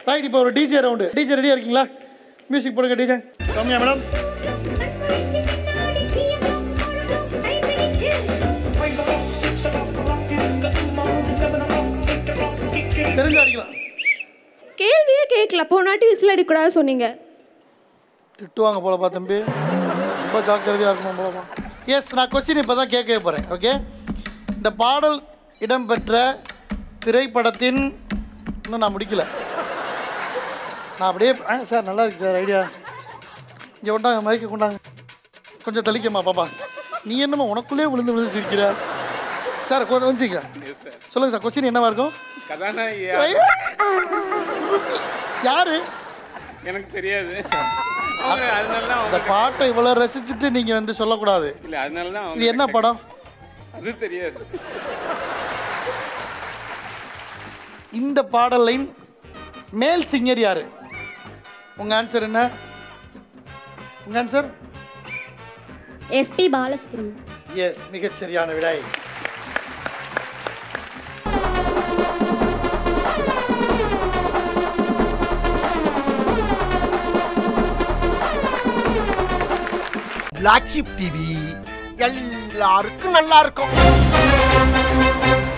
right இப்போ ஒரு DJ round DJ ரெடியாக இருக்கீங்களா மியூசிக் போடுங்க டிஜே கம்மியா மேடம் தெரிஞ்சு அடிக்கலாம் கேள்வியே கேட்கல போனாட்டி விசில் அடிக்கூடாது சொன்னீங்க திட்டுவாங்க போலப்பா தம்பி ரொம்ப ஜாக்கிரதையாக இருக்கணும் போலப்பா எஸ் நான் கொஸ்டின் இப்போ தான் கேட்கவே போகிறேன் ஓகே இந்த பாடல் இடம்பெற்ற திரைப்படத்தின் இன்னும் நான் முடிக்கல நான் அப்படியே ஆ சார் நல்லா இருக்கு சார் ஐடியா இங்கே கொண்டாங்க மைக்கு கொண்டாங்க கொஞ்சம் தளிக்கம்மா பாப்பா நீ என்னம்மா உனக்குள்ளே விழுந்து விழுந்து சிரிக்கிற சார் கொஞ்சம் வந்துச்சிங்க சொல்லுங்கள் சார் கொஸ்டின் என்னவா இருக்கும் கதாநாயகியா யாரு எனக்கு தெரியாது அவங்க அதனால தான் இந்த அவங்க பாட்டை இவ்வளோ ரசிச்சுட்டு நீங்கள் வந்து சொல்லக்கூடாது இல்ல அதனால தான் இது அவங்க என்ன படம் அது தெரியாது இந்த பாடல் லைன் மேல் சிங்கர் யாரு உங்க ஆன்சர் என்ன உங்க ஆன்சர் எஸ்பி பாலசுப்ரமணியம் எஸ் மிகச் சரியான விடை பிளாக் ஷிப் டிவி எல்லாருக்கும் நல்லா இருக்கும்